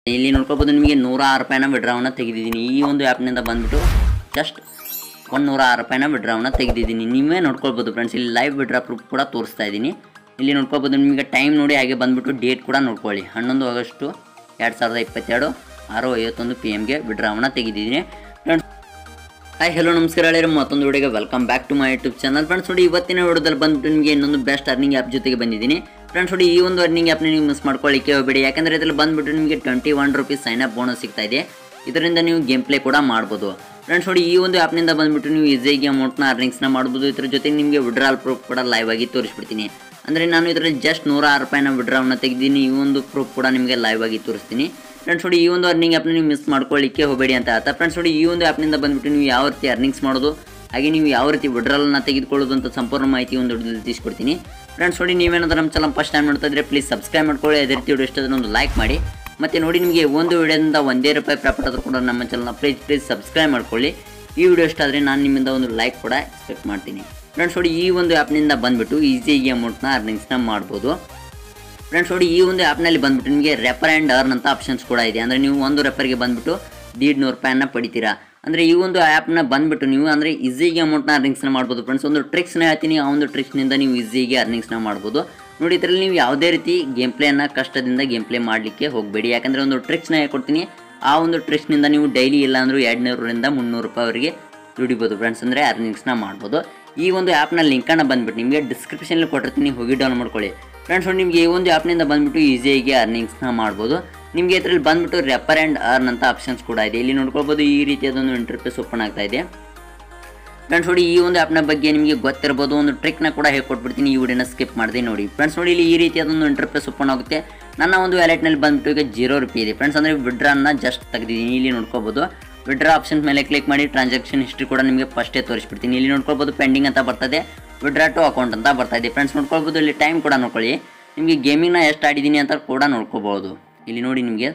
ಇಲ್ಲಿ ನೋಡ್ಕೋಬೋದು ನಿಮಗೆ ನೂರ ಆರು ರೂಪಾಯಿನ ವಿಡ್ರಾವನ್ನ ತೆಗೆದಿದ್ದೀನಿ ಈ ಒಂದು ಆ್ಯಪ್ನಿಂದ ಬಂದ್ಬಿಟ್ಟು ಜಸ್ಟ್ ಒಂದು ನೂರ ಆರು ರೂಪಾಯಿನ ವಿಡ್ರಾವನ್ನ ತೆಗೆದಿದ್ದೀನಿ ನೀವೇ ನೋಡ್ಕೊಳ್ಬೋದು ಫ್ರೆಂಡ್ಸ್ ಇಲ್ಲಿ ಲೈವ್ ವಿಡ್ರಾ ಪ್ರೂಫ್ ಕೂಡ ತೋರಿಸ್ತಾ ಇದ್ದೀನಿ ಇಲ್ಲಿ ನೋಡ್ಕೋಬೋದು ನಿಮಗೆ ಟೈಮ್ ನೋಡಿ ಹಾಗೆ ಬಂದ್ಬಿಟ್ಟು ಡೇಟ್ ಕೂಡ ನೋಡ್ಕೊಳ್ಳಿ ಹನ್ನೊಂದು ಆಗಸ್ಟು ಎರಡು ಸಾವಿರದ ಇಪ್ಪತ್ತೆರಡು ಆರು ಐವತ್ತೊಂದು ಪಿ ಎಮ್ಗೆ ವಿಡ್ರಾವನ್ನ ತೆಗೆದಿದ್ದೀನಿ ಫ್ರೆಂಡ್ಸ್ ಹಾಯ್ ಹಲೋ ನಮಸ್ಕಾರ ಹೇಳಿರಿ ಮತ್ತೊಂದು ವಿಡಿಯೋಗೆ welcome back to my YouTube channel friends ನೋಡಿ ಇವತ್ತಿನ ವಿಡಿಯೋದಲ್ಲಿ ಬಂದ್ಬಿಟ್ಟು ನಿಮಗೆ ಇನ್ನೊಂದು ಬೆಸ್ಟ್ ಅರ್ನಿಂಗ್ ಆ್ಯಪ್ ಜೊತೆಗೆ ಬಂದಿದ್ದೀನಿ ಫ್ರೆಂಡ್ಸ್ ನೋಡಿ ಈ ಒಂದು ಅರ್ನಿಂಗ್ ಆ್ಯಪ್ನ ನೀವು ಮಿಸ್ ಮಾಡ್ಕೊಳ್ಳಿಕ್ಕೆ ಹೋಗಬೇಡಿ ಯಾಕಂದರೆ ಇದರಲ್ಲಿ ಬಂದ್ಬಿಟ್ಟು ನಿಮಗೆ twenty one rupees sign up bonus ಸಿಗ್ತಾ ಇದೆ ಇದರಿಂದ ನೀವು ಗೇಮ್ ಪ್ಲೇ ಕೂಡ ಮಾಡ್ಬೋದು ಫ್ರೆಂಡ್ಸ್ ನೋಡಿ ಈ ಒಂದು ಆ್ಯಪ್ನಿಂದ ಬಂದ್ಬಿಟ್ಟು ನೀವು ಈಸಿಯಾಗಿ ಅಮೌಂಟ್ನ ಅರ್ನಿಂಗ್ಸ್ನ ಮಾಡ್ಬೋದು ಇದ್ರ ಜೊತೆ ನಿಮಗೆ ವಿಡ್ರಾಲ್ ಪ್ರೂಫ್ ಕೂಡ ಲೈವ್ ಆಗಿ ತೋರಿಸ್ಬಿಡ್ತೀನಿ ಅಂದರೆ ನಾನು ಇದರಲ್ಲಿ ಜಸ್ಟ್ ನೂರ ಆರು ರೂಪಾಯಿನ ವಿಡ್ರಾವನ್ನ ತೆಗೆದಿದ್ದೀನಿ ಈ ಒಂದು ಪ್ರೂಫ್ ಕೂಡ ನಿಮಗೆ ಲೈವ್ ಆಗಿ ತೋರಿಸ್ತೀನಿ ಫ್ರೆಂಡ್ಸ್ ನೋಡಿ ಈ ಒಂದು ಅರ್ನಿಂಗ್ ಆ್ಯಪ್ನ ನೀವು ಮಿಸ್ ಮಾಡ್ಕೊಳ್ಳಿಕ್ಕೆ ಹೋಗಬೇಡಿ ಅಂತ ಆತ ಫ್ರೆಂಡ್ಸ್ ನೋಡಿ ಈ ಒಂದು ಆ್ಯಪ್ನಿಂದ ಬಂದ್ಬಿಟ್ಟು ನೀವು ಯಾವ ರೀತಿ ಅರ್ನಿಂಗ್ಸ್ ಮಾಡೋದು ಹಾಗೆ ನೀವು ಯಾವ ರೀತಿ ವಿಡ್ರಾಲನ್ನ ತೆಗೆದುಕೊಳ್ಳೋದು ಅಂತ ಸಂಪೂರ್ಣ ಮಾಹಿತಿ ಒಂದು ವಿಡಿಯೋದಲ್ಲಿ ತಿಳಿಸ್ಕೊಡ್ತೀನಿ ಫ್ರೆಂಡ್ಸ್ ನೋಡಿ ನೀವೇನಾದ್ರೂ ನಮ್ಮ ಚಾನಲ್ ಫಸ್ಟ್ ಟೈಮ್ ನೋಡ್ತಾ ಇದ್ರೆ ಪ್ಲೀಸ್ ಸಬ್ಸ್ಕ್ರೈಬ್ ಮಾಡ್ಕೊಳ್ಳಿ ಅದೇ ರೀತಿ ವಿಡಿಯೋ ಇಷ್ಟ ಒಂದು ಲೈಕ್ ಮಾಡಿ ಮತ್ತು ನೋಡಿ ನಿಮಗೆ ಒಂದು ವಿಡಿಯೋದಿಂದ ಒಂದೇ ರೂಪಾಯಿ ಪ್ರಾಫಿಟ್ ಆದರೂ ಕೂಡ ನಮ್ಮ ಚಾನಲ್ನ ಪ್ಲೀಸ್ ಪ್ಲೀಸ್ ಸಬ್ಸ್ಕ್ರೈಬ್ ಮಾಡ್ಕೊಳ್ಳಿ ಈ ವಿಡಿಯೋ ಇಷ್ಟ ಆದರೆ ನಾನು ನಿಮ್ಮಿಂದ ಒಂದು ಲೈಕ್ ಕೂಡ ಎಕ್ಸ್ಪೆಕ್ಟ್ ಮಾಡ್ತೀನಿ ಫ್ರೆಂಡ್ಸ್ ನೋಡಿ ಈ ಒಂದು ಆ್ಯಪ್ನಿಂದ ಬಂದುಬಿಟ್ಟು ಈಸಿಯಾಗಿ ಅಮೌಂಟ್ನ ಅರ್ನಿಂಗ್ಸ್ನ ಮಾಡ್ಬೋದು ಫ್ರೆಂಡ್ಸ್ ನೋಡಿ ಈ ಒಂದು ಆ್ಯಪ್ನಲ್ಲಿ ಬಂದ್ಬಿಟ್ಟು ನಿಮಗೆ ರೆಫರ್ ಆ್ಯಂಡ್ ಅರ್ನ್ ಅಂತ ಆಪ್ಷನ್ಸ್ ಕೂಡ ಇದೆ ಅಂದರೆ ನೀವು ಒಂದು ರೆಫರ್ಗೆ ಬಂದ್ಬಿಟ್ಟು ದೀಡ್ ನೂರು ರೂಪಾಯಿನ ಪಡಿತೀರಾ ಅಂದರೆ ಈ ಒಂದು ಆ್ಯಪ್ನ ಬಂದ್ಬಿಟ್ಟು ನೀವು ಅಂದರೆ ಈಸಿಯಾಗಿ ಅಮೌಂಟ್ನ ಅರ್ನಿಂಗ್ಸ್ನ ಮಾಡ್ಬೋದು ಫ್ರೆಂಡ್ಸ್ ಒಂದು ಟ್ರಿಕ್ಸ್ನ ಹೇಳ್ತೀನಿ ಆ ಒಂದು ಟ್ರಿಕ್ಸ್ನಿಂದ ನೀವು ಈಸಿಯಾಗಿ ಅರ್ನಿಂಗ್ಸ್ನ ಮಾಡ್ಬೋದು ನೋಡಿ ಇದರಲ್ಲಿ ನೀವು ಯಾವುದೇ ರೀತಿ ಗೇಮ್ ಪ್ಲೇಯನ್ನು ಕಷ್ಟದಿಂದ ಗೇಮ್ ಪ್ಲೇ ಮಾಡಲಿಕ್ಕೆ ಹೋಗಬೇಡಿ ಯಾಕಂದರೆ ಒಂದು ಟ್ರಿಕ್ಸ್ನ ಹೇಳ್ಕೊಡ್ತೀನಿ ಆ ಒಂದು ಟ್ರಿಕ್ಸ್ನಿಂದ ನೀವು ಡೈಲಿ ಇಲ್ಲ ಅಂದರೂ ಎರಡು ನೂರರಿಂದ ಮುನ್ನೂರು ರೂಪಾಯಿವರೆಗೆ ದುಡಿಬೋದು ಫ್ರೆಂಡ್ಸ್ ಅಂದರೆ ಅರ್ನಿಂಗ್ಸ್ನ ಮಾಡ್ಬೋದು ಈ ಒಂದು ಆ್ಯಪ್ನ ಲಿಂಕನ್ನು ಬಂದ್ಬಿಟ್ಟು ನಿಮಗೆ ಡಿಸ್ಕ್ರಿಪ್ಷನಲ್ಲಿ ಕೊಟ್ಟಿರ್ತೀನಿ ಹೋಗಿ ಡೌನ್ ಮಾಡ್ಕೊಳ್ಳಿ ಫ್ರೆಂಡ್ಸ್ ನೋಡಿ ನಿಮಗೆ ಈ ಒಂದು ಆ್ಯಪ್ನಿಂದ ಬಂದ್ಬಿಟ್ಟು ಈಸಿಯಾಗಿ ಅರ್ನಿಂಗ್ಸ್ನ ಮಾಡ್ಬೋದು ನಿಮಗೆ ಇದರಲ್ಲಿ ಬಂದ್ಬಿಟ್ಟು ರೆಫರ್ ಆ್ಯಂಡ್ ಅರ್ನ್ ಅಂತ ಆಪ್ಷನ್ಸ್ ಕೂಡ ಇದೆ ಇಲ್ಲಿ ನೋಡ್ಕೊಳ್ಬೋದು ಈ ರೀತಿಯಾದೊಂದು ಇಂಟರ್ಫೇಸ್ ಓಪನ್ ಆಗ್ತಾ ಇದೆ ಫ್ರೆಂಡ್ಸ್ ನೋಡಿ ಈ ಒಂದು ಆ್ಯಪ್ನ ಬಗ್ಗೆ ನಿಮಗೆ ಗೊತ್ತಿರ್ಬೋದು ಒಂದು ಟ್ರಿಕ್ನ ಕೂಡ ಹೇಳ್ಕೊಟ್ಬಿಡ್ತೀನಿ ಈ ವಿಡಿಯೋನ ಸ್ಕಿಪ್ ಮಾಡಿದೆ ನೋಡಿ ಫ್ರೆಂಡ್ಸ್ ನೋಡಿ ಇಲ್ಲಿ ಈ ರೀತಿಯಾದೊಂದು ಇಂಟರ್ಫೇಸ್ ಓಪನ್ ಆಗುತ್ತೆ ನನ್ನ ಒಂದು ವ್ಯಾಲೆಟ್ನಲ್ಲಿ ಬಂದ್ಬಿಟ್ಟು ಈಗ ಜೀರೋ ರುಪಿ ಇದೆ ಫ್ರೆಂಡ್ಸ್ ಅಂದರೆ ವಿಡ್ರಾನ್ನ ಜಸ್ಟ್ ತೆಗೆದಿದ್ದೀನಿ ಇಲ್ಲಿ ನೋಡ್ಕೋಬೋದು ವಿಡ್ರಾ ಆಪ್ಷನ್ ಮೇಲೆ ಕ್ಲಿಕ್ ಮಾಡಿ ಟ್ರಾನ್ಸಾಕ್ಷನ್ ಹಿಸ್ಟ್ರಿ ಕೂಡ ನಿಮಗೆ ಫಸ್ಟೇ ತೋರಿಸ್ಬಿಡ್ತೀನಿ ಇಲ್ಲಿ ನೋಡ್ಕೊಳ್ಬೋದು ಪೆಂಡಿಂಗ್ ಅಂತ ಬರ್ತದೆ ವಿಡ್ರಾ ಟು ಅಕೌಂಟ್ ಅಂತ ಬರ್ತಾ ಇದೆ ಫ್ರೆಂಡ್ಸ್ ನೋಡ್ಕೊಳ್ಬೋದು ಇಲ್ಲಿ ಟೈಮ್ ಕೂಡ ನೋಡ್ಕೊಳ್ಳಿ ನಿಮಗೆ ಗೇಮಿಂಗ್ನ ಎಷ್ಟು ಆಡಿದ್ದೀನಿ ಅಂತ ಕೂಡ ನೋಡ್ಕೋಬೋದು ಇಲ್ಲಿ ನೋಡಿ ನಿಮಗೆ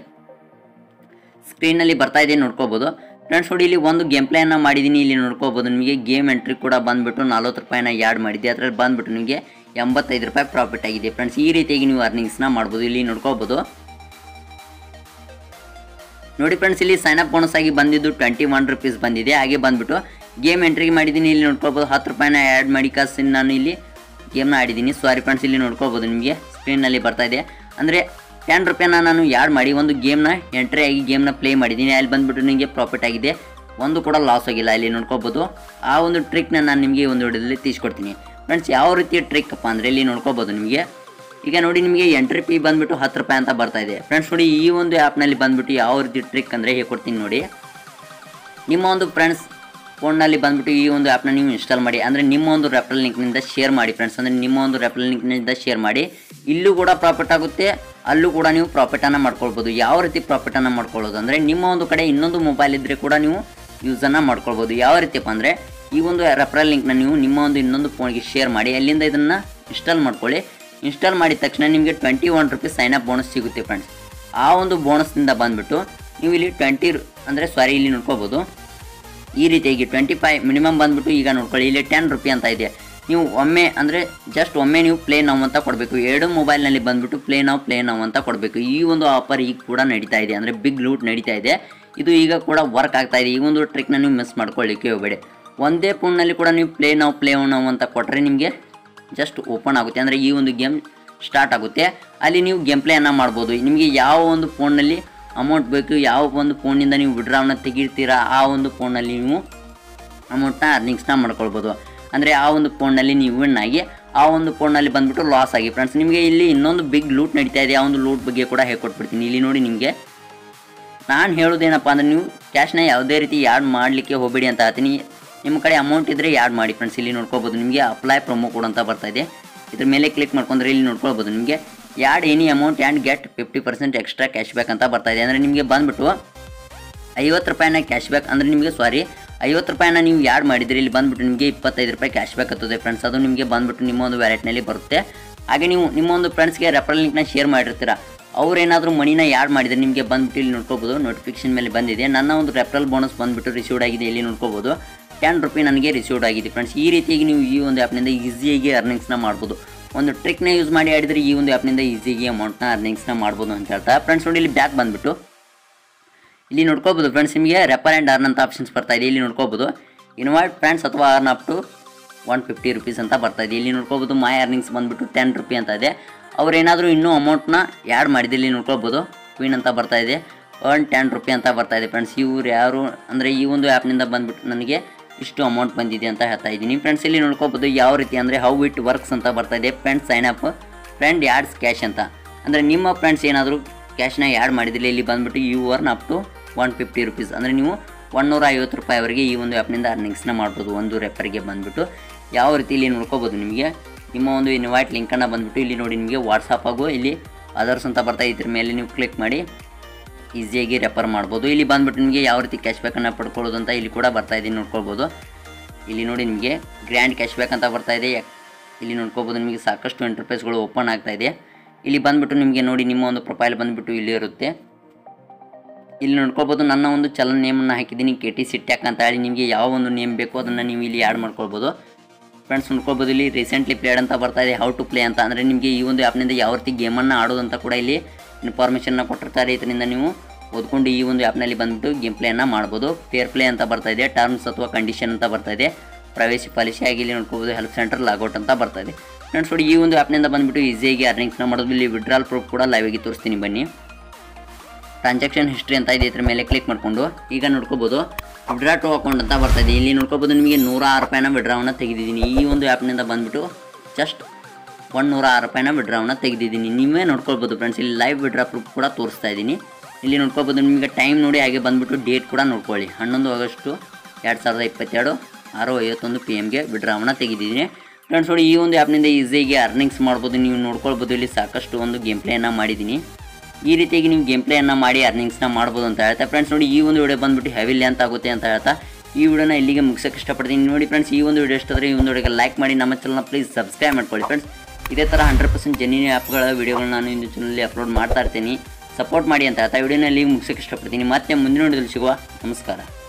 ಸ್ಕ್ರೀನಲ್ಲಿ ಬರ್ತಾ ಇದೆ ನೋಡ್ಕೋಬೋದು ಫ್ರೆಂಡ್ಸ್ ನೋಡಿ ಇಲ್ಲಿ ಒಂದು ಗೇಮ್ ಪ್ಲೇಯನ್ನು ಮಾಡಿದ್ದೀನಿ ಇಲ್ಲಿ ನೋಡ್ಕೋಬೋದು ನಿಮಗೆ ಗೇಮ್ ಎಂಟ್ರಿ ಕೂಡ ಬಂದುಬಿಟ್ಟು ನಲ್ವತ್ತು ರೂಪಾಯಿನ ಯಾಡ್ ಮಾಡಿದ್ದೆ ಅದರಲ್ಲಿ ಬಂದುಬಿಟ್ಟು ನಿಮಗೆ ಎಂಬತ್ತೈದು ರೂಪಾಯಿ ಪ್ರಾಫಿಟ್ ಆಗಿದೆ ಫ್ರೆಂಡ್ಸ್ ಈ ರೀತಿಯಾಗಿ ನೀವು ಅರ್ನಿಂಗ್ಸ್ನ ಮಾಡ್ಬೋದು ಇಲ್ಲಿ ನೋಡ್ಕೋಬೋದು ನೋಡಿ ಫ್ರೆಂಡ್ಸ್ ಇಲ್ಲಿ ಸೈನ್ ಅಪ್ ಬೋನಸ್ ಆಗಿ ಬಂದಿದ್ದು ಟ್ವೆಂಟಿ ಒನ್ ರುಪೀಸ್ ಬಂದಿದೆ ಹಾಗೆ ಬಂದ್ಬಿಟ್ಟು ಗೇಮ್ ಎಂಟ್ರಿಗೆ ಮಾಡಿದ್ದೀನಿ ಇಲ್ಲಿ ನೋಡ್ಕೊಳ್ಬೋದು ಹತ್ತು ರೂಪಾಯಿನ ಆ್ಯಡ್ ಮಾಡಿ ಕಾಸು ನಾನು ಇಲ್ಲಿ ಗೇಮ್ನ ಆಡಿದ್ದೀನಿ ಸಾರಿ ಫ್ರೆಂಡ್ಸ್ ಇಲ್ಲಿ ನೋಡ್ಕೊಳ್ಬೋದು ನಿಮಗೆ ಸ್ಕ್ರೀನ್ನಲ್ಲಿ ಬರ್ತಾ ಇದೆ ಅಂದರೆ ಟೆನ್ ರೂಪಾಯಿನ ನಾನು ಯಾಡ್ ಮಾಡಿ ಒಂದು ಗೇಮ್ನ ಎಂಟ್ರಿ ಆಗಿ ಗೇಮ್ನ ಪ್ಲೇ ಮಾಡಿದ್ದೀನಿ ಅಲ್ಲಿ ಬಂದ್ಬಿಟ್ಟು ನಿಮಗೆ ಪ್ರಾಫಿಟ್ ಆಗಿದೆ ಒಂದು ಕೂಡ ಲಾಸ್ ಆಗಿಲ್ಲ ಇಲ್ಲಿ ನೋಡ್ಕೋಬೋದು ಆ ಒಂದು ಟ್ರಿಕ್ನ ನಾನು ನಿಮಗೆ ಒಂದು ವಿಡಿಯೋದಲ್ಲಿ ತಿಳಿಸ್ಕೊಡ್ತೀನಿ ಫ್ರೆಂಡ್ಸ್ ಯಾವ ರೀತಿಯ ಟ್ರಿಕ್ ಅಪ್ಪ ಅಂದರೆ ಇಲ್ಲಿ ನೋಡ್ಕೋಬೋದು ನಿಮಗೆ ಈಗ ನೋಡಿ ನಿಮಗೆ ಎಂಟ್ರಿ ಫೀ ಬಂದ್ಬಿಟ್ಟು ಹತ್ತು ರೂಪಾಯಿ ಅಂತ ಬರ್ತಾ ಇದೆ ಫ್ರೆಂಡ್ಸ್ ನೋಡಿ ಈ ಒಂದು ಆ್ಯಪ್ನಲ್ಲಿ ಬಂದ್ಬಿಟ್ಟು ಯಾವ ರೀತಿ ಟ್ರಿಕ್ ಅಂದರೆ ಹೇಳ್ಕೊಡ್ತೀನಿ ನೋಡಿ ನಿಮ್ಮ ಒಂದು ಫ್ರೆಂಡ್ಸ್ ಫೋನ್ನಲ್ಲಿ ಬಂದ್ಬಿಟ್ಟು ಈ ಒಂದು ಆ್ಯಪ್ನ ನೀವು ಇನ್ಸ್ಟಾಲ್ ಮಾಡಿ ಅಂದರೆ ನಿಮ್ಮ ಒಂದು ರೆಫರಲ್ ಲಿಂಕ್ನಿಂದ ಶೇರ್ ಮಾಡಿ ಫ್ರೆಂಡ್ಸ್ ಅಂದರೆ ನಿಮ್ಮ ಒಂದು ರೆಫರಲ್ ಲಿಂಕ್ನಿಂದ ಶೇರ್ ಮಾಡಿ ಇಲ್ಲೂ ಕೂಡ ಪ್ರಾಫಿಟ್ ಆಗುತ್ತೆ ಅಲ್ಲೂ ಕೂಡ ನೀವು ಪ್ರಾಫಿಟನ್ನು ಮಾಡ್ಕೊಳ್ಬೋದು ಯಾವ ರೀತಿ ಪ್ರಾಫಿಟನ್ನು ಮಾಡ್ಕೊಳ್ಳೋದು ಅಂದರೆ ನಿಮ್ಮ ಒಂದು ಕಡೆ ಇನ್ನೊಂದು ಮೊಬೈಲ್ ಇದ್ದರೆ ಕೂಡ ನೀವು ಯೂಸನ್ನು ಮಾಡ್ಕೊಳ್ಬೋದು ಯಾವ ರೀತಿಯಪ್ಪ ಅಂದರೆ ಈ ಒಂದು ರೆಫರಲ್ ಲಿಂಕ್ನ ನೀವು ನಿಮ್ಮ ಒಂದು ಇನ್ನೊಂದು ಫೋನ್ಗೆ ಶೇರ್ ಮಾಡಿ ಅಲ್ಲಿಂದ ಇದನ್ನು ಇನ್ಸ್ಟಾಲ್ ಮಾಡ್ಕೊಳ್ಳಿ ಇನ್ಸ್ಟಾಲ್ ಮಾಡಿದ ತಕ್ಷಣ ನಿಮಗೆ twenty one rupees sign up bonus ಸಿಗುತ್ತೆ ಫ್ರೆಂಡ್ಸ್ ಆ ಒಂದು ಬೋನಸ್ನಿಂದ ಬಂದುಬಿಟ್ಟು ನೀವು ಇಲ್ಲಿ ಟ್ವೆಂಟಿ ಅಂದರೆ ಸಾರಿ ಇಲ್ಲಿ ನೋಡ್ಕೋಬೋದು ಈ ರೀತಿಯಾಗಿ ಟ್ವೆಂಟಿ ಫೈವ್ ಮಿನಿಮಮ್ ಬಂದುಬಿಟ್ಟು ಈಗ ನೋಡ್ಕೊಳ್ಳಿ ಇಲ್ಲಿ ಟೆನ್ ರುಪಿ ಅಂತ ಇದೆ ನೀವು ಒಮ್ಮೆ ಅಂದರೆ ಜಸ್ಟ್ ಒಮ್ಮೆ ನೀವು ಪ್ಲೇ ನಾವು ಅಂತ ಕೊಡಬೇಕು ಎರಡು ಮೊಬೈಲ್ನಲ್ಲಿ ಬಂದುಬಿಟ್ಟು ಪ್ಲೇ ನಾವು ಪ್ಲೇ ನಾವು ಅಂತ ಕೊಡಬೇಕು ಈ ಒಂದು ಆಫರ್ ಈಗ ಕೂಡ ನಡೀತಾ ಇದೆ ಅಂದರೆ ಬಿಗ್ ಲೂಟ್ ನಡೀತಾ ಇದೆ ಇದು ಈಗ ಕೂಡ ವರ್ಕ್ ಆಗ್ತಾ ಇದೆ ಈ ಒಂದು ಟ್ರಿಕ್ನ ನೀವು ಮಿಸ್ ಮಾಡ್ಕೊಳ್ಳಿಕ್ಕೆ ಹೋಗಬೇಡಿ ಒಂದೇ ಫೋನ್ನಲ್ಲಿ ಕೂಡ ನೀವು ಪ್ಲೇ ನಾವು ಪ್ಲೇ ನಾವು ಅಂತ ಕೊಟ್ಟರೆ ನಿಮಗೆ ಜಸ್ಟ್ ಓಪನ್ ಆಗುತ್ತೆ ಅಂದರೆ ಈ ಒಂದು ಗೇಮ್ ಸ್ಟಾರ್ಟ್ ಆಗುತ್ತೆ ಅಲ್ಲಿ ನೀವು ಗೇಮ್ ಪ್ಲೇಯನ್ನು ಮಾಡ್ಬೋದು ನಿಮಗೆ ಯಾವ ಒಂದು ಫೋನ್ನಲ್ಲಿ ಅಮೌಂಟ್ ಬೇಕು ಯಾವ ಒಂದು ಫೋನಿಂದ ನೀವು ವಿಡ್ರಾವನ್ನ ತೆಗಿರ್ತೀರಾ ಆ ಒಂದು ಫೋನಲ್ಲಿ ನೀವು ಅಮೌಂಟ್ನ ಅರ್ನಿಂಗ್ಸ್ನ ಮಾಡ್ಕೊಳ್ಬೋದು ಅಂದರೆ ಆ ಒಂದು ಫೋನಲ್ಲಿ ನೀವು ವಿನ್ ಆಗಿ ಆ ಒಂದು ಫೋನಲ್ಲಿ ಬಂದುಬಿಟ್ಟು ಲಾಸ್ ಆಗಿ ಫ್ರೆಂಡ್ಸ್ ನಿಮಗೆ ಇಲ್ಲಿ ಇನ್ನೊಂದು ಬಿಗ್ ಲೂಟ್ ನಡೀತಾ ಇದೆ ಆ ಒಂದು ಲೂಟ್ ಬಗ್ಗೆ ಕೂಡ ಹೇಳ್ಕೊಟ್ಬಿಡ್ತೀನಿ ಇಲ್ಲಿ ನೋಡಿ ನಿಮಗೆ ನಾನು ಹೇಳೋದೇನಪ್ಪ ಅಂದರೆ ನೀವು ಕ್ಯಾಶ್ನ ಯಾವುದೇ ರೀತಿ ಯಾಡ್ ಮಾಡಲಿಕ್ಕೆ ಹೋಗಬೇಡಿ ಅಂತ ಹೇಳ್ತೀನಿ ನಿಮ್ಮ ಕಡೆ ಅಮೌಂಟ್ ಇದ್ದರೆ ಯಾಡ್ ಮಾಡಿ ಫ್ರೆಂಡ್ಸ್ ಇಲ್ಲಿ ನೋಡ್ಕೋಬೋದು ನಿಮಗೆ ಅಪ್ಲೈ ಪ್ರೊಮೋ ಕೋಡ್ ಅಂತ ಬರ್ತಾ ಇದೆ ಇದ್ರ ಮೇಲೆ ಕ್ಲಿಕ್ ಮಾಡ್ಕೊಂಡ್ರೆ ಇಲ್ಲಿ ನೋಡ್ಕೊಳ್ಬೋದು ನಿಮಗೆ add any amount and get fifty percent extra cash back ಅಂತ ಬರ್ತಾ ಇದೆ ಅಂದರೆ ನಿಮಗೆ ಬಂದುಬಿಟ್ಟು ಐವತ್ತು ರೂಪಾಯಿನ ಕ್ಯಾಶ್ ಬ್ಯಾಕ್ ಅಂದರೆ ನಿಮಗೆ ಸಾರಿ ಐವತ್ತು ರೂಪಾಯಿನ ನೀವು ಯಾಡ್ ಮಾಡಿದರೆ ಇಲ್ಲಿ ಬಂದುಬಿಟ್ಟು ನಿಮಗೆ ಇಪ್ಪತ್ತೈದು ರೂಪಾಯಿ ಕ್ಯಾಶ್ ಬ್ಯಾಕ್ ಹತ್ತದೆ ಫ್ರೆಂಡ್ಸ್ ಅದು ನಿಮಗೆ ಬಂದುಬಿಟ್ಟು ನಿಮ್ಮ ಒಂದು ವ್ಯಾಲೆಟ್ನಲ್ಲಿ ಬರುತ್ತೆ ಹಾಗೆ ನೀವು ನಿಮ್ಮ ಒಂದು ಫ್ರೆಂಡ್ಸ್ಗೆ ರೆಫರಲ್ ಲಿಂಕ್ನ ಶೇರ್ ಮಾಡಿರ್ತೀರ ಅವ್ರೇನಾದರೂ ಮನಿನ ಯಾಡ್ ಮಾಡಿದರೆ ನಿಮಗೆ ಬಂದುಬಿಟ್ಟು ಇಲ್ಲಿ ನೋಡ್ಕೋಬೋದು ನೋಟಿಫಿಕೇಶನ್ ಮೇಲೆ ಬಂದಿದೆ ನನ್ನ ಒಂದು ರೆಫರಲ್ ಬೋನಸ್ ಬಂದುಬಿಟ್ಟು ರಿಸೀವ್ಡ್ ಆಗಿದೆ ಇಲ್ಲಿ ನೋಡ್ಕೋಬೋದು ಟೆನ್ ರುಪಿ ನನಗೆ ರಿಸೀವ್ಡ್ ಆಗಿದೆ ಫ್ರೆಂಡ್ಸ್ ಈ ರೀತಿಯಾಗಿ ನೀವು ಈ ಒಂದು ಆ್ಯಪ್ನಿಂದ ಈಸಿಯಾಗಿ ಅರ್ನಿಂಗ್ಸ್ನ ಮಾಡ್ಬೋದು ಒಂದು ಟ್ರಿಕ್ನ ಯೂಸ್ ಮಾಡಿ ಆಡಿದರೆ ಈ ಒಂದು ಆ್ಯಪ್ನಿಂದ ಈಸಿಯಾಗಿ ಅಮೌಂಟ್ನ ಅರ್ನಿಂಗ್ಸ್ನ ಮಾಡ್ಬೋದು ಅಂತ ಹೇಳ್ತಾ ಫ್ರೆಂಡ್ಸ್ ನೋಡಿ ಇಲ್ಲಿ ಬ್ಯಾಕ್ ಬಂದುಬಿಟ್ಟು ಇಲ್ಲಿ ನೋಡ್ಕೋಬೋದು ಫ್ರೆಂಡ್ಸ್ ನಿಮಗೆ ರೆಫರ್ ಆ್ಯಂಡ್ ಅರ್ನ್ ಅಂತ ಆಪ್ಷನ್ಸ್ ಬರ್ತಾ ಇದೆ ಇಲ್ಲಿ ನೋಡ್ಕೋಬೋದು ಇನ್ವೈಟ್ ಫ್ರೆಂಡ್ಸ್ ಅಥವಾ earn up to one fifty rupees ಅಂತ ಬರ್ತಾ ಇದೆ ಇಲ್ಲಿ ನೋಡ್ಕೋಬೋದು ಮೈ ಅರ್ನಿಂಗ್ಸ್ ಬಂದುಬಿಟ್ಟು ಟೆನ್ ರುಪಿ ಅಂತ ಇದೆ ಅವ್ರು ಏನಾದರೂ ಇನ್ನೂ ಅಮೌಂಟ್ನ ಆ್ಯಡ್ ಮಾಡಿದ್ದು ಇಲ್ಲಿ ನೋಡ್ಕೋಬೋದು ಕ್ವೀನ್ ಅಂತ ಬರ್ತಾ ಇದೆ ಅರ್ನ್ ಟೆನ್ ರುಪಿ ಅಂತ ಬರ್ತಾ ಇದೆ ಫ್ರೆಂಡ್ಸ್ ಇವ್ರು ಯಾರು ಅಂದರೆ ಈ ಒಂದು ಆ್ಯಪ್ನಿಂದ ಬಂದುಬಿಟ್ಟು ನನಗೆ ಇಷ್ಟು ಅಮೌಂಟ್ ಬಂದಿದೆ ಅಂತ ಹೇಳ್ತಾ ಇದ್ದೀನಿ ಫ್ರೆಂಡ್ಸ್ ಇಲ್ಲಿ ನೋಡ್ಕೋಬೋದು ಯಾವ ರೀತಿ ಅಂದರೆ ಹೌ ಇಟ್ ವರ್ಕ್ಸ್ ಅಂತ ಬರ್ತಾ ಇದೆ friend sign up friend adds cash ಅಂತ ಅಂದರೆ ನಿಮ್ಮ ಫ್ರೆಂಡ್ಸ್ ಏನಾದರೂ ಕ್ಯಾಶ್ನ ಆ್ಯಡ್ ಮಾಡಿದಿಲ್ಲ ಇಲ್ಲಿ ಬಂದುಬಿಟ್ಟು you earn up to one fifty rupees ಅಂದರೆ ನೀವು ಒನ್ನೂರ ಐವತ್ತು ರೂಪಾಯಿವರೆಗೆ ಈ ಒಂದು ಆ್ಯಪ್ನಿಂದ ಅರ್ನಿಂಗ್ಸ್ನ ಮಾಡ್ಬೋದು ಒಂದು ರೆಫರಿಗೆ ಬಂದುಬಿಟ್ಟು ಯಾವ ರೀತಿ ಇಲ್ಲಿ ನೋಡ್ಕೋಬೋದು ನಿಮಗೆ ನಿಮ್ಮ ಒಂದು ಇನ್ವೈಟ್ ಲಿಂಕನ್ನು ಬಂದುಬಿಟ್ಟು ಇಲ್ಲಿ ನೋಡಿ ನಿಮಗೆ ವಾಟ್ಸಪ್ ಆಗು ಇಲ್ಲಿ ಅದರ್ಸ್ ಅಂತ ಬರ್ತಾ ಇದ್ರ ಮೇಲೆ ನೀವು ಕ್ಲಿಕ್ ಮಾಡಿ ಈಸಿಯಾಗಿ ರೆಫರ್ ಮಾಡ್ಬೋದು ಇಲ್ಲಿ ಬಂದುಬಿಟ್ಟು ನಿಮಗೆ ಯಾವ ರೀತಿ ಕ್ಯಾಶ್ ಬ್ಯಾಕನ್ನು ಪಡ್ಕೊಳ್ಳೋದು ಅಂತ ಇಲ್ಲಿ ಕೂಡ ಬರ್ತಾ ಇದೆ ನೋಡ್ಕೊಳ್ಬೋದು ಇಲ್ಲಿ ನೋಡಿ ನಿಮಗೆ ಗ್ರ್ಯಾಂಡ್ ಕ್ಯಾಶ್ ಬ್ಯಾಕ್ ಅಂತ ಬರ್ತಾ ಇದೆ ಇಲ್ಲಿ ನೋಡ್ಕೋಬೋದು ನಿಮಗೆ ಸಾಕಷ್ಟು ಇಂಟರ್ಫೇಸ್ಗಳು ಓಪನ್ ಆಗ್ತಾ ಇದೆ ಇಲ್ಲಿ ಬಂದುಬಿಟ್ಟು ನಿಮಗೆ ನೋಡಿ ನಿಮ್ಮ ಒಂದು ಪ್ರೊಫೈಲ್ ಬಂದುಬಿಟ್ಟು ಇಲ್ಲಿ ಇರುತ್ತೆ ಇಲ್ಲಿ ನೋಡ್ಕೊಳ್ಬೋದು ನನ್ನ ಒಂದು ಚಲನ್ ನೇಮನ್ನು ಹಾಕಿದ್ದೀನಿ ಕೆ ಟಿ ಸಿಟ್ಯಾಕ್ ಅಂತ ಹೇಳಿ ನಿಮಗೆ ಯಾವ ಒಂದು ನೇಮ್ ಬೇಕೋ ಅದನ್ನು ನೀವು ಇಲ್ಲಿ ಆ್ಯಡ್ ಮಾಡ್ಕೊಳ್ಬೋದು ಫ್ರೆಂಡ್ಸ್ ನೋಡ್ಕೊಳ್ಬೋದು ಇಲ್ಲಿ ರೀಸೆಂಟ್ಲಿ ಪ್ಲೇಡ್ ಅಂತ ಬರ್ತಾ ಇದೆ ಹೌ ಟು ಪ್ಲೇ ಅಂತ ಅಂದರೆ ನಿಮಗೆ ಈ ಒಂದು ಆ್ಯಪ್ನಿಂದ ಯಾವ ರೀತಿ ಗೇಮನ್ನು ಆಡೋದು ಅಂತ ಕೂಡ ಇಲ್ಲಿ ಇನ್ಫಾರ್ಮೇಷನ್ನ ಕೊಟ್ಟಿರ್ತಾರೆ ಇದರಿಂದ ನೀವು ಓದ್ಕೊಂಡು ಈ ಒಂದು ಆ್ಯಪ್ನಲ್ಲಿ ಬಂದುಬಿಟ್ಟು ಗೇಮ್ ಪ್ಲೇಯನ್ನು ಮಾಡ್ಬೋದು ಫೇರ್ ಪ್ಲೇ ಅಂತ ಬರ್ತಾ ಇದೆ ಟರ್ಮ್ಸ್ ಅಥವಾ ಕಂಡೀಷನ್ ಅಂತ ಬರ್ತಾ ಇದೆ ಪ್ರವೇಶಿ ಪಾಲಿಸಿ ಆಗಿ ಇಲ್ಲಿ ನೋಡ್ಕೋಬೋದು ಹೆಲ್ಪ್ ಸೆಂಟರ್ ಲಾಗೌಟ್ ಅಂತ ಬರ್ತಾ ಇದೆ ಫ್ರೆಂಡ್ಸ್ ನೋಡಿ ಈ ಒಂದು ಆ್ಯಪ್ನಿಂದ ಬಂದುಬಿಟ್ಟು ಈಸಿಯಾಗಿ ಅರ್ನಿಂಗ್ಸ್ನ ಮಾಡೋದು ಇಲ್ಲಿ ವಿಡ್ರಾಲ್ ಪ್ರೂಫ್ ಕೂಡ ಲೈವ್ ಆಗಿ ತೋರಿಸ್ತೀನಿ ಬನ್ನಿ ಟ್ರಾನ್ಸಾಕ್ಷನ್ ಹಿಸ್ಟ್ರಿ ಅಂತ ಇದೆ ಇದ್ರ ಮೇಲೆ ಕ್ಲಿಕ್ ಮಾಡಿಕೊಂಡು ಈಗ ನೋಡ್ಕೋಬೋದು ವಿಡ್ರಾ ಟು ಅಕೌಂಟ್ ಅಂತ ಬರ್ತಾ ಇದೆ ಇಲ್ಲಿ ನೋಡ್ಕೋಬೋದು ನಿಮಗೆ ನೂರ ಆರು ರೂಪಾಯಿನ ವಿಡ್ರಾವನ್ನ ತೆಗೆದಿದ್ದೀನಿ ಈ ಒಂದು ಆ್ಯಪ್ನಿಂದ ಬಂದುಬಿಟ್ಟು ಜಸ್ಟ್ ಒಂದು ನೂರ ಆರು ರೂಪಾಯಿನ ವಿಡ್ರಾವನ್ನ ತೆಗೆದಿದ್ದೀನಿ ನೀವೇ ನೋಡ್ಕೊಳ್ಬೋದು ಫ್ರೆಂಡ್ಸ್ ಇಲ್ಲಿ ಲೈವ್ ವಿಡ್ರಾ ಪ್ರೂಫ್ ಕೂಡ ತೋರಿಸ್ತಾ ಇದ್ದೀನಿ ಇಲ್ಲಿ ನೋಡ್ಕೋಬೋದು ನಿಮಗೆ ಟೈಮ್ ನೋಡಿ ಹಾಗೆ ಬಂದುಬಿಟ್ಟು ಡೇಟ್ ಕೂಡ ನೋಡ್ಕೊಳ್ಳಿ ಹನ್ನೊಂದು ಆಗಸ್ಟು ಎರಡು ಸಾವಿರದ ಇಪ್ಪತ್ತೆರಡು ಆರು ಐವತ್ತೊಂದು ಪಿ ಎಮ್ಗೆ ವಿಡ್ರಾವನ್ನ ತೆಗೆದಿದ್ದೀನಿ ಫ್ರೆಂಡ್ಸ್ ನೋಡಿ ಈ ಒಂದು ಆ್ಯಪ್ನಿಂದ ಈಸಿಯಾಗಿ ಅರ್ನಿಂಗ್ಸ್ ಮಾಡ್ಬೋದು ನೀವು ನೋಡ್ಕೊಳ್ಬೋದು ಇಲ್ಲಿ ಸಾಕಷ್ಟು ಒಂದು ಗೇಮ್ ಪ್ಲೇಯನ್ನು ಮಾಡಿದ್ದೀನಿ ಈ ರೀತಿಯಾಗಿ ನೀವು ಗೇಮ್ ಪ್ಲೇಯನ್ನು ಮಾಡಿ ಅರ್ನಿಂಗ್ಸ್ನ ಮಾಡ್ಬೋದು ಅಂತ ಹೇಳ್ತಾ ಫ್ರೆಂಡ್ಸ್ ನೋಡಿ ಈ ಒಂದು ವಿಡಿಯೋ ಬಂದುಬಿಟ್ಟು ಹೆವಿಲಿ ಅಂತ ಆಗುತ್ತೆ ಅಂತ ಹೇಳ್ತಾ ಈ ವಿಡಿಯೋನ ಇಲ್ಲಿಗೆ ಮುಗಿಸೋಕೆ ಇಷ್ಟಪಡ್ತೀನಿ ನೋಡಿ ಫ್ರೆಂಡ್ಸ್ ಈ ಒಂದು ವಿಡಿಯೋ ಇಷ್ಟಾದರೆ ಈ ಒಂದು ವಿಡಿಯೋಗೆ ಲೈಕ್ ಮಾಡಿ ನಮ್ಮ ಚಾನಲ್ನ ಪ್ಲೀಸ್ ಸಬ್ಸ್ಕ್ರೈಬ್ ಮಾಡ್ಕೊಳ್ಳಿ ಫ್ರೆಂಡ್ಸ್ ಇದೇ ಥರ ಹಂಡ್ರೆಡ್ ಪರ್ಸೆಂಟ್ ಜೆನ್ಯೂನ್ ಆ್ಯಪ್ಗಳ ವಿಡಿಯೋಗಳನ್ನ ನಾನು ಇಂದು ಚಾನಲ್ಲಿ ಅಪ್ಲೋಡ್ ಮಾಡ್ತಾ ಇರ್ತೀನಿ ಸಪೋರ್ಟ್ ಮಾಡಿ ಅಂತ ಹೇಳ್ತಾ ವಿಡಿಯೋನಲ್ಲಿ ಮುಗಿಸೋಕೆ ಇಷ್ಟಪಡ್ತೀನಿ ಮತ್ತೆ ಮುಂದಿನ ವಿಡಿಯೋದಲ್ಲಿ ಸಿಗುವ ನಮಸ್ಕಾರ